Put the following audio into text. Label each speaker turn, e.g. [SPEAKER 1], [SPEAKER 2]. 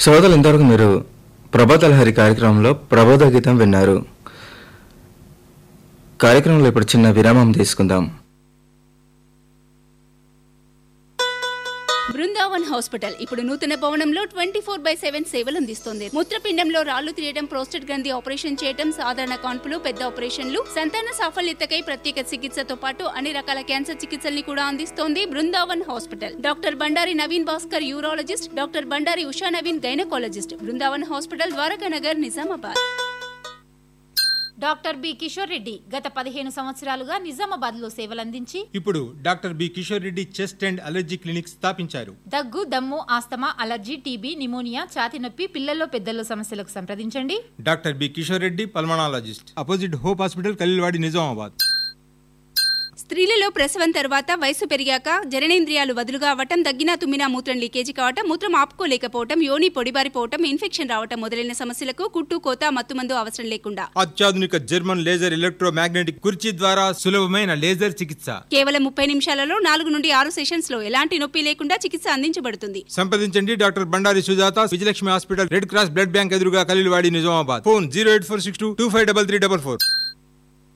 [SPEAKER 1] శ్రోతలు ఇంతవరకు మీరు ప్రభాతలహరి కార్యక్రమంలో ప్రబోధ గీతం విన్నారు కార్యక్రమంలో ఇప్పుడు చిన్న విరామం తీసుకుందాం
[SPEAKER 2] బృందావన్ హాస్పిటల్ ఇప్పుడు నూతన భవనంలో ట్వంటీ ఫోర్ బై సెవెన్ సేవలు అందిస్తోంది మూత్రపిండంలో రాళ్లు తీయడం ప్రోస్టేట్ గ్రంథి ఆపరేషన్ చేయడం సాధారణ కాన్పులు పెద్ద ఆపరేషన్లు సంతాన సాఫల్యతకై ప్రత్యేక చికిత్సతో పాటు అన్ని రకాల క్యాన్సర్ చికిత్సల్ని కూడా అందిస్తోంది Brindavan hospital doctor Bandari Naveen Bhaskar urologist doctor Bandari Usha Naveen gynaecologist Brindavan hospital Dwaraka Nagar Nizamabad
[SPEAKER 3] doctor B Kishore Reddy గత పదిహేను సంవత్సరాలుగా నిజామాబాద్ లో సేవలందించి
[SPEAKER 4] ఇప్పుడు doctor B Kishore Reddy chest and allergy clinic స్థాపించారు
[SPEAKER 3] దగ్గు దమ్ము ఆస్తమా అలర్జీ టీబీ నిమోనియా ఛాతి నొప్పి పిల్లల్లో పెద్దల్లో సమస్యలకు సంప్రదించండి
[SPEAKER 4] doctor B Kishore Reddy pulmonologist opposite hope hospital Khaleelwadi Nizamabad
[SPEAKER 2] స్త్రీలలో ప్రసవం తర్వాత వయసు పెరిగాక జననేంద్రియాలు వదులుగా అవ్వటం దగ్గినా తుమ్మినా మూత్రం లీకేజీ కావటం మూత్రం ఆపుకోలేకపోవటం యోని పొడిబారిపోవటం ఇన్ఫెక్షన్ రావటం మొదలైన సమస్యలకు కుట్టు కోత మత్తుమందు అవసరం లేకుండా
[SPEAKER 4] అత్యాధునిక జర్మన్ లేజర్ ఎలక్ట్రో మ్యాగ్నెటిక్ కుర్చీ ద్వారా సులభమైన లేజర్ చికిత్స
[SPEAKER 2] కేవలం ముప్పై నిమిషాలలో నాలుగు నుండి ఆరు సెషన్స్ లో ఎలాంటి నొప్పి లేకుండా చికిత్స అందించబడుతుంది
[SPEAKER 4] సంప్రదించండి doctor Bandari Sujatha Vijayalakshmi hospital red cross blood bank ఎదురుగా Khaleelwadi Nizamabad phone zero eight four six two two five double three double four